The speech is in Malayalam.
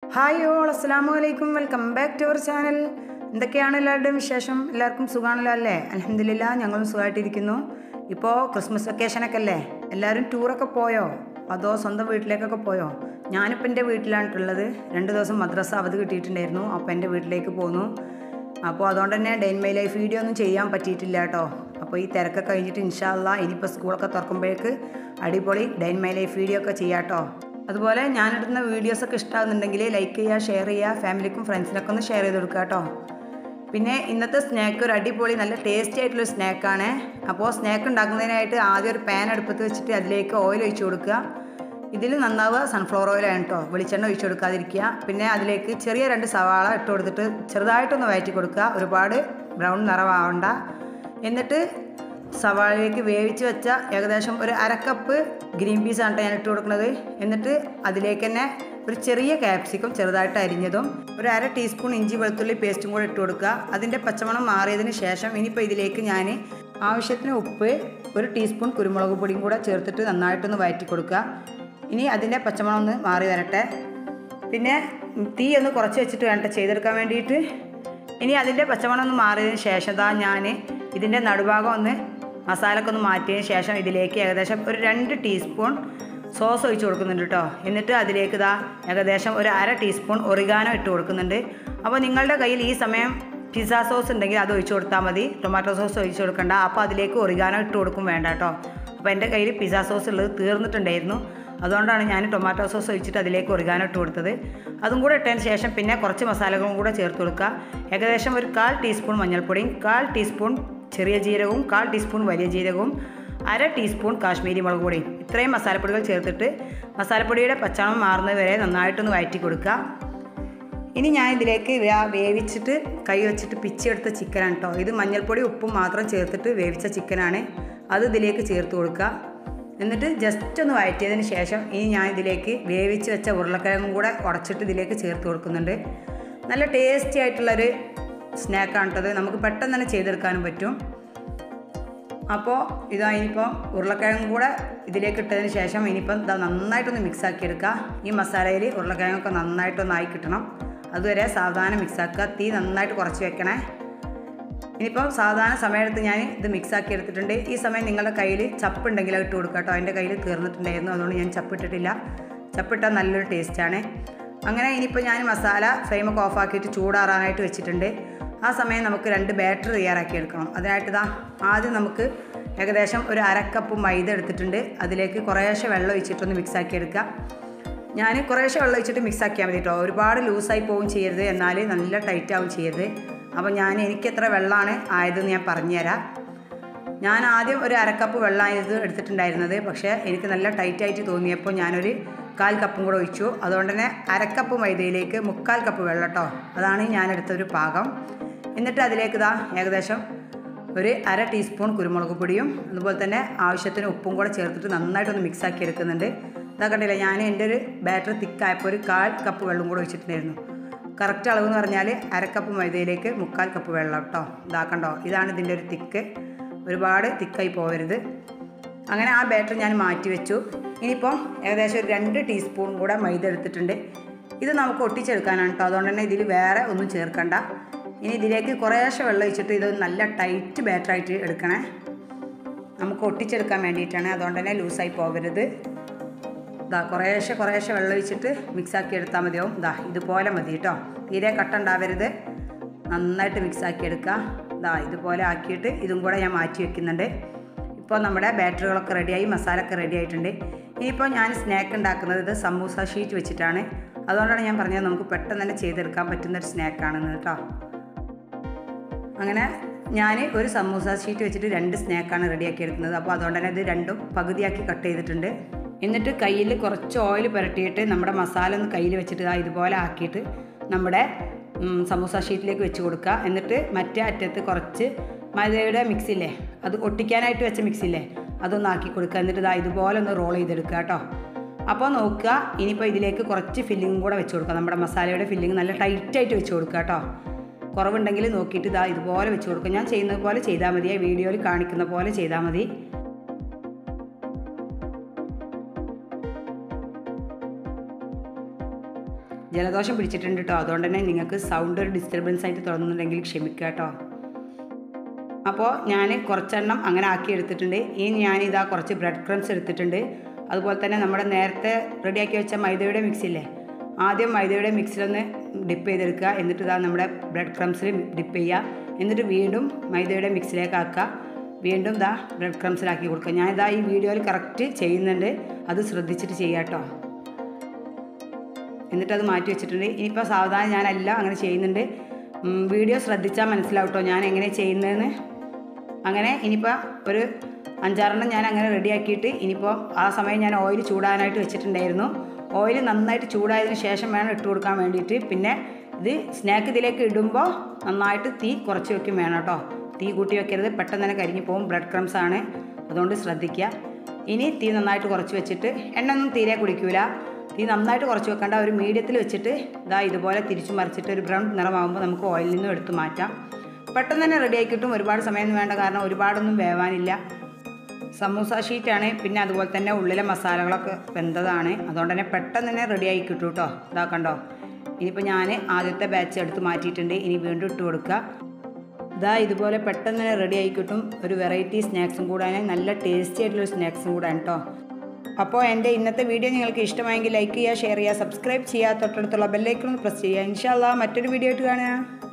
ഹായ് ഓൾ അസ്സാമു അലൈക്കും welcome back to our channel എന്തൊക്കെയാണ് എല്ലാവരുടെയും വിശേഷം എല്ലാവർക്കും സുഖമാണല്ലോ അല്ലേ അലഹമില്ല ഞങ്ങളും സുഖമായിട്ടിരിക്കുന്നു ഇപ്പോൾ ക്രിസ്മസ് വെക്കേഷനൊക്കെ അല്ലേ എല്ലാവരും ടൂറൊക്കെ പോയോ അതോ സ്വന്തം വീട്ടിലേക്കൊക്കെ പോയോ ഞാനിപ്പോൾ എൻ്റെ വീട്ടിലാണിട്ടുള്ളത് രണ്ട് ദിവസം മദ്രസ അവധി കിട്ടിയിട്ടുണ്ടായിരുന്നു അപ്പോൾ എൻ്റെ വീട്ടിലേക്ക് പോന്നു അപ്പോൾ അതുകൊണ്ട് തന്നെ ഡെയിൻ മൈ ലൈഫ് വീഡിയോ ഒന്നും ചെയ്യാൻ പറ്റിയിട്ടില്ല കേട്ടോ അപ്പോൾ ഈ തിരക്കൊക്കെ കഴിഞ്ഞിട്ട് ഇൻഷാല്ല ഇനിയിപ്പോൾ സ്കൂളൊക്കെ തുറക്കുമ്പോഴേക്ക് അടിപൊളി ഡെയിൻ മൈ ലൈഫ് വീഡിയോ ഒക്കെ ചെയ്യാം കേട്ടോ അതുപോലെ ഞാനിടുന്ന വീഡിയോസൊക്കെ ഇഷ്ടമാകുന്നുണ്ടെങ്കിൽ ലൈക്ക് ചെയ്യുക ഷെയർ ചെയ്യുക ഫാമിലിക്കും ഫ്രണ്ട്സിനൊക്കെ ഒന്ന് ഷെയർ ചെയ്ത് കൊടുക്കുക കേട്ടോ പിന്നെ ഇന്നത്തെ സ്നാക്ക് ഒരു അടിപൊളി നല്ല ടേസ്റ്റി ആയിട്ടുള്ള സ്നാക്കാണ് അപ്പോൾ സ്നാക്ക് ഉണ്ടാക്കുന്നതിനായിട്ട് ആദ്യം ഒരു പാൻ അടുപ്പത്ത് വെച്ചിട്ട് അതിലേക്ക് ഓയിൽ ഒഴിച്ച് കൊടുക്കുക ഇതിൽ നന്നാവുക സൺഫ്ലവർ ഓയിലാണ് കേട്ടോ വെളിച്ചെണ്ണ ഒഴിച്ച് കൊടുക്കാതിരിക്കുക പിന്നെ അതിലേക്ക് ചെറിയ രണ്ട് സവാള ഇട്ട് കൊടുത്തിട്ട് ചെറുതായിട്ടൊന്ന് വഴറ്റി കൊടുക്കുക ഒരുപാട് ബ്രൗൺ നിറമാവണ്ട എന്നിട്ട് സവാളയിലേക്ക് വേവിച്ച് വെച്ച ഏകദേശം ഒരു അരക്കപ്പ് ഗ്രീൻ പീസാണ് ഞാൻ ഇട്ട് കൊടുക്കുന്നത് എന്നിട്ട് അതിലേക്ക് തന്നെ ഒരു ചെറിയ ക്യാപ്സിക്കം ചെറുതായിട്ട് അരിഞ്ഞതും ഒരു അര ടീസ്പൂൺ ഇഞ്ചി വെളുത്തുള്ളി പേസ്റ്റും കൂടെ ഇട്ട് കൊടുക്കുക അതിൻ്റെ പച്ചമണം മാറിയതിന് ശേഷം ഇനിയിപ്പോൾ ഇതിലേക്ക് ഞാൻ ആവശ്യത്തിന് ഉപ്പ് ഒരു ടീസ്പൂൺ കുരുമുളക് പൊടിയും കൂടെ ചേർത്തിട്ട് നന്നായിട്ടൊന്ന് വഴറ്റി കൊടുക്കുക ഇനി അതിൻ്റെ പച്ചമണം ഒന്ന് മാറി വരട്ടെ പിന്നെ തീ ഒന്ന് കുറച്ച് വെച്ചിട്ട് വേണ്ട ചെയ്തെടുക്കാൻ വേണ്ടിയിട്ട് ഇനി അതിൻ്റെ പച്ചമണം ഒന്ന് മാറിയതിന് ശേഷം ദാ ഞാൻ ഇതിൻ്റെ നടുഭാഗം ഒന്ന് മസാലയൊക്കെ ഒന്ന് മാറ്റിയതിന് ശേഷം ഇതിലേക്ക് ഏകദേശം ഒരു രണ്ട് ടീസ്പൂൺ സോസ് ഒഴിച്ച് കൊടുക്കുന്നുണ്ട് കേട്ടോ എന്നിട്ട് അതിലേക്ക് ഇതാ ഏകദേശം ഒരു അര ടീസ്പൂൺ ഒറിഗാനോ ഇട്ട് കൊടുക്കുന്നുണ്ട് അപ്പോൾ നിങ്ങളുടെ കയ്യിൽ ഈ സമയം പിസ്സ സോസ് ഉണ്ടെങ്കിൽ അത് ഒഴിച്ച് കൊടുത്താൽ മതി ടൊമാറ്റോ സോസ് ഒഴിച്ച് കൊടുക്കണ്ട അപ്പോൾ അതിലേക്ക് ഒറിഗാനോ ഇട്ട് കൊടുക്കും വേണ്ട കേട്ടോ അപ്പോൾ എൻ്റെ കയ്യിൽ പിസ്സ സോസ് ഉള്ളത് തീർന്നിട്ടുണ്ടായിരുന്നു അതുകൊണ്ടാണ് ഞാൻ ടൊമാറ്റോ സോസ് ഒഴിച്ചിട്ട് അതിലേക്ക് ഒറിഗാനോ ഇട്ട് കൊടുത്തത് അതും കൂടെ ഇട്ടതിന് ശേഷം പിന്നെ കുറച്ച് മസാലകളും കൂടെ ചേർത്ത് കൊടുക്കുക ഏകദേശം ഒരു കാൽ ടീസ്പൂൺ മഞ്ഞൾപ്പൊടിയും കാൽ ടീസ്പൂൺ ചെറിയ ജീരകവും കാൽ ടീസ്പൂൺ വലിയ ജീരകവും അര ടീസ്പൂൺ കാശ്മീരി മുളക് പൊടിയും ഇത്രയും മസാലപ്പൊടികൾ ചേർത്തിട്ട് മസാലപ്പൊടിയുടെ പച്ചമണം മാറുന്നത് വരെ നന്നായിട്ടൊന്ന് വഴറ്റി കൊടുക്കുക ഇനി ഞാൻ ഇതിലേക്ക് വേവിച്ചിട്ട് കൈ വെച്ചിട്ട് പിച്ചെടുത്ത ചിക്കനാണ് കേട്ടോ ഇത് മഞ്ഞൾപ്പൊടി ഉപ്പും മാത്രം ചേർത്തിട്ട് വേവിച്ച ചിക്കനാണ് അത് ഇതിലേക്ക് ചേർത്ത് കൊടുക്കുക എന്നിട്ട് ജസ്റ്റ് ഒന്ന് വഴറ്റിയതിന് ശേഷം ഇനി ഞാൻ ഇതിലേക്ക് വേവിച്ച് വെച്ച ഉരുളക്കിഴങ്ങും കൂടെ ഉടച്ചിട്ട് ഇതിലേക്ക് ചേർത്ത് കൊടുക്കുന്നുണ്ട് നല്ല ടേസ്റ്റി ആയിട്ടുള്ളൊരു സ്നാക്കാണ് കേട്ടത് നമുക്ക് പെട്ടെന്ന് തന്നെ ചെയ്തെടുക്കാനും പറ്റും അപ്പോൾ ഇതാ ഇനിയിപ്പോൾ ഉരുളക്കിഴങ്ങും കൂടെ ഇതിലേക്ക് ഇട്ടതിന് ശേഷം ഇനിയിപ്പം ഇതാ നന്നായിട്ടൊന്ന് മിക്സ് ആക്കി എടുക്കുക ഈ മസാലയിൽ ഉരുളക്കിഴങ്ങൊക്കെ നന്നായിട്ടൊന്ന് ആയി കിട്ടണം അതുവരെ സാവധാനം മിക്സ് ആക്കുക തീ നന്നായിട്ട് കുറച്ച് വെക്കണേ ഇനിയിപ്പോൾ സാധാരണ സമയത്ത് ഞാൻ ഇത് മിക്സ് ആക്കി എടുത്തിട്ടുണ്ട് ഈ സമയം നിങ്ങളുടെ കയ്യിൽ ചപ്പ് ഉണ്ടെങ്കിൽ ഇട്ട് കൊടുക്കുക കേട്ടോ എൻ്റെ കയ്യിൽ തീർന്നിട്ടുണ്ടായിരുന്നു അതുകൊണ്ട് ഞാൻ ചപ്പ് ഇട്ടിട്ടില്ല ചപ്പിട്ടാൽ നല്ലൊരു ടേസ്റ്റാണ് അങ്ങനെ ഇനിയിപ്പോൾ ഞാൻ മസാല ഫ്ലെയിമൊക്കെ ഓഫാക്കിയിട്ട് ചൂടാറാനായിട്ട് വെച്ചിട്ടുണ്ട് ആ സമയം നമുക്ക് രണ്ട് ബാറ്റർ തയ്യാറാക്കി എടുക്കണം അതിനായിട്ട് ഇതാ ആദ്യം നമുക്ക് ഏകദേശം ഒരു അരക്കപ്പ് മൈദ എടുത്തിട്ടുണ്ട് അതിലേക്ക് കുറേശ്ശെ വെള്ളം ഒഴിച്ചിട്ടൊന്ന് മിക്സ് ആക്കി എടുക്കുക ഞാൻ കുറേശ്ശെ വെള്ളം ഒഴിച്ചിട്ട് മിക്സ് ആക്കിയാൽ മതി കേട്ടോ ഒരുപാട് ലൂസായി പോവും ചെയ്യരുത് എന്നാൽ നല്ല ടൈറ്റ് ആവും ചെയ്യരുത് അപ്പോൾ ഞാൻ എനിക്ക് എത്ര വെള്ളമാണ് ആയതെന്ന് ഞാൻ പറഞ്ഞുതരാം ഞാൻ ആദ്യം ഒരു അരക്കപ്പ് വെള്ളമായത് എടുത്തിട്ടുണ്ടായിരുന്നത് പക്ഷേ എനിക്ക് നല്ല ടൈറ്റായിട്ട് തോന്നിയപ്പോൾ ഞാനൊരു കാൽ കപ്പും കൂടെ ഒഴിച്ചു അതുകൊണ്ട് തന്നെ അരക്കപ്പ് മൈദയിലേക്ക് മുക്കാൽ കപ്പ് വെള്ളം കേട്ടോ അതാണ് ഞാൻ എടുത്തൊരു പാകം എന്നിട്ട് അതിലേക്ക് ഇതാ ഏകദേശം ഒരു അര ടീസ്പൂൺ കുരുമുളക് പൊടിയും അതുപോലെ തന്നെ ആവശ്യത്തിന് ഉപ്പും കൂടെ ചേർത്തിട്ട് നന്നായിട്ടൊന്ന് മിക്സ് ആക്കി എടുക്കുന്നുണ്ട് ഇതാ കണ്ടില്ല ഞാൻ എൻ്റെ ഒരു ബാറ്റർ തിക്കായപ്പോൾ ഒരു കാൽ കപ്പ് വെള്ളം കൂടെ ഒഴിച്ചിട്ടുണ്ടായിരുന്നു കറക്റ്റ് അളവ് എന്ന് പറഞ്ഞാൽ അരക്കപ്പ് മൈദയിലേക്ക് മുക്കാൽ കപ്പ് വെള്ളം കേട്ടോ ഇതാക്കണ്ടോ ഇതാണ് ഇതിൻ്റെ ഒരു തിക്ക് ഒരുപാട് തിക്കായി പോകരുത് അങ്ങനെ ആ ബാറ്റർ ഞാൻ മാറ്റി വെച്ചു ഇനിയിപ്പോൾ ഏകദേശം ഒരു രണ്ട് ടീസ്പൂൺ കൂടെ മൈദ എടുത്തിട്ടുണ്ട് ഇത് നമുക്ക് ഒട്ടിച്ചെടുക്കാനാണ് കേട്ടോ അതുകൊണ്ട് തന്നെ ഇതിൽ വേറെ ഒന്നും ചേർക്കണ്ട ഇനി ഇതിലേക്ക് കുറേശ്ശെ വെള്ളം ഒഴിച്ചിട്ട് ഇത് നല്ല ടൈറ്റ് ബാറ്ററായിട്ട് എടുക്കണേ നമുക്ക് ഒട്ടിച്ചെടുക്കാൻ വേണ്ടിയിട്ടാണ് അതുകൊണ്ട് തന്നെ ലൂസായി പോകരുത് ഇതാ കുറേശ്ശെ കുറേശ്ശെ വെള്ളം ഒഴിച്ചിട്ട് മിക്സാക്കി എടുത്താൽ മതിയാവും ഇതാ ഇതുപോലെ മതി കേട്ടോ തീരെ കട്ട ഉണ്ടാവരുത് നന്നായിട്ട് മിക്സാക്കി എടുക്കുക ഇതാ ഇതുപോലെ ആക്കിയിട്ട് ഇതും കൂടെ ഞാൻ മാറ്റി വെക്കുന്നുണ്ട് ഇപ്പോൾ നമ്മുടെ ബാറ്ററികളൊക്കെ റെഡിയായി മസാലയൊക്കെ റെഡി ആയിട്ടുണ്ട് ഇനിയിപ്പോൾ ഞാൻ സ്നാക്ക് ഉണ്ടാക്കുന്നത് ഇത് സമൂസ ഷീറ്റ് വെച്ചിട്ടാണ് അതുകൊണ്ടാണ് ഞാൻ പറഞ്ഞത് നമുക്ക് പെട്ടെന്ന് തന്നെ ചെയ്തെടുക്കാൻ പറ്റുന്ന ഒരു സ്നാക്കാണെന്ന് കേട്ടോ അങ്ങനെ ഞാൻ ഒരു സമൂസ ഷീറ്റ് വെച്ചിട്ട് രണ്ട് സ്നാക്കാണ് റെഡിയാക്കി എടുക്കുന്നത് അപ്പോൾ അതുകൊണ്ട് തന്നെ ഇത് രണ്ടും പകുതിയാക്കി കട്ട് ചെയ്തിട്ടുണ്ട് എന്നിട്ട് കയ്യിൽ കുറച്ച് ഓയിൽ പുരട്ടിയിട്ട് നമ്മുടെ മസാല ഒന്ന് കയ്യിൽ വെച്ചിട്ട് ഇതാ ഇതുപോലെ ആക്കിയിട്ട് നമ്മുടെ സമൂസ ഷീറ്റിലേക്ക് വെച്ച് കൊടുക്കുക എന്നിട്ട് മറ്റേ അറ്റത്ത് കുറച്ച് മൈദയുടെ മിക്സില്ലേ അത് ഒട്ടിക്കാനായിട്ട് വെച്ച മിക്സില്ലേ അതൊന്ന് ആക്കി കൊടുക്കുക എന്നിട്ട് ഇതാ ഇതുപോലെ ഒന്ന് റോൾ ചെയ്തെടുക്കുക കേട്ടോ അപ്പോൾ നോക്കുക ഇനിയിപ്പോൾ ഇതിലേക്ക് കുറച്ച് ഫില്ലിങ്ങും കൂടെ വെച്ച് കൊടുക്കുക നമ്മുടെ മസാലയുടെ ഫില്ലിങ് നല്ല ടൈറ്റായിട്ട് വെച്ച് കൊടുക്കുക കേട്ടോ കുറവുണ്ടെങ്കിൽ നോക്കിയിട്ട് ഇതാ ഇതുപോലെ വെച്ച് കൊടുക്കുക ഞാൻ ചെയ്യുന്നത് പോലെ ചെയ്താൽ മതി വീഡിയോയിൽ കാണിക്കുന്ന പോലെ ചെയ്താൽ മതി ജലദോഷം പിടിച്ചിട്ടുണ്ട് കേട്ടോ അതുകൊണ്ട് തന്നെ നിങ്ങൾക്ക് സൗണ്ട് ഒരു ഡിസ്റ്റർബൻസ് ആയിട്ട് തോന്നുന്നുണ്ടെങ്കിൽ ക്ഷമിക്കുക കേട്ടോ അപ്പോൾ ഞാൻ കുറച്ചെണ്ണം അങ്ങനെ ആക്കി എടുത്തിട്ടുണ്ട് ഇനി ഞാനിതാ കുറച്ച് ബ്രെഡ് ക്രംസ് എടുത്തിട്ടുണ്ട് അതുപോലെ തന്നെ നമ്മുടെ നേരത്തെ റെഡിയാക്കി വെച്ച മൈദയുടെ മിക്സ് ഇല്ലേ ആദ്യം മൈദയുടെ മിക്സിലൊന്ന് ഡിപ്പ് ചെയ്തെടുക്കുക എന്നിട്ട് ഇതാ നമ്മുടെ ബ്രെഡ് ക്രംസിൽ ഡിപ്പ് ചെയ്യുക എന്നിട്ട് വീണ്ടും മൈദയുടെ മിക്സിലേക്ക് ആക്കുക വീണ്ടും ഇതാ ബ്രെഡ് ക്രംസിലാക്കി കൊടുക്കുക ഞാനിതാ ഈ വീഡിയോയിൽ കറക്റ്റ് ചെയ്യുന്നുണ്ട് അത് ശ്രദ്ധിച്ചിട്ട് ചെയ്യാം കേട്ടോ എന്നിട്ട് അത് മാറ്റി വെച്ചിട്ടുണ്ട് ഇനിയിപ്പോൾ സാവധാനം ഞാനെല്ലാം അങ്ങനെ ചെയ്യുന്നുണ്ട് ഉം, വീഡിയോ ശ്രദ്ധിച്ചാൽ മനസ്സിലാവും കേട്ടോ ഞാൻ എങ്ങനെ ചെയ്യുന്നതെന്ന് അങ്ങനെ ഇനിയിപ്പോൾ ഒരു അഞ്ചാറെണ്ണം ഞാൻ അങ്ങനെ റെഡിയാക്കിയിട്ട് ഇനിയിപ്പോൾ ആ സമയം ഞാൻ ഓയിൽ ചൂടാനായിട്ട് വെച്ചിട്ടുണ്ടായിരുന്നു ഓയിൽ നന്നായിട്ട് ചൂടായതിന് ശേഷം വേണം ഇട്ട് കൊടുക്കാൻ വേണ്ടിയിട്ട് പിന്നെ ഇത് സ്നാക്ക് ഇതിലേക്ക് ഇടുമ്പോൾ നന്നായിട്ട് തീ കുറച്ച് വെക്കും വേണം കേട്ടോ തീ കൂട്ടി വെക്കരുത് പെട്ടെന്ന് തന്നെ കരിഞ്ഞു പോകും ബ്രെഡ് ക്രംസ് ആണ് അതുകൊണ്ട് ശ്രദ്ധിക്കുക ഇനി തീ നന്നായിട്ട് കുറച്ച് വെച്ചിട്ട് എണ്ണ ഒന്നും തീരെ കുടിക്കൂല തീ നന്നായിട്ട് കുറച്ച് വെക്കേണ്ട ഒരു മീഡിയത്തിൽ വെച്ചിട്ട് ഇതാ ഇതുപോലെ തിരിച്ചു മറിച്ചിട്ട് ഒരു ബ്രൗൺ നിറമാകുമ്പോൾ നമുക്ക് ഓയിലിൽ നിന്നും എടുത്ത് മാറ്റാം പെട്ടെന്ന് തന്നെ റെഡി ആയി കിട്ടും ഒരുപാട് സമയമൊന്നും വേണ്ട കാരണം ഒരുപാടൊന്നും വേവാനില്ല സമൂസ ഷീറ്റാണ് പിന്നെ അതുപോലെ തന്നെ ഉള്ളിലെ മസാലകളൊക്കെ വെന്തതാണ് അതുകൊണ്ട് തന്നെ പെട്ടെന്ന് തന്നെ റെഡി ആയി കിട്ടും കേട്ടോ ഇതാ കണ്ടോ ഇനിയിപ്പോൾ ഞാൻ ആദ്യത്തെ ബാച്ച് എടുത്ത് മാറ്റിയിട്ടുണ്ട് ഇനി വീണ്ടും ഇട്ട് കൊടുക്കുക ഇതാ ഇതുപോലെ പെട്ടെന്ന് തന്നെ റെഡി ആയി കിട്ടും ഒരു വെറൈറ്റി സ്നാക്സും കൂടാണ് നല്ല ടേസ്റ്റി ആയിട്ടുള്ള സ്നാക്സും കൂടാണ് കേട്ടോ അപ്പോൾ എൻ്റെ ഇന്നത്തെ വീഡിയോ നിങ്ങൾക്ക് ഇഷ്ടമായെങ്കിൽ ലൈക്ക് ചെയ്യുക ഷെയർ ചെയ്യുക സബ്സ്ക്രൈബ് ചെയ്യുക തൊട്ടടുത്തുള്ള ബെല്ലൈക്കൺ പ്രസ് ചെയ്യുക ഇൻഷാല്ലാ മറ്റൊരു വീഡിയോ ആയിട്ട് കാണുക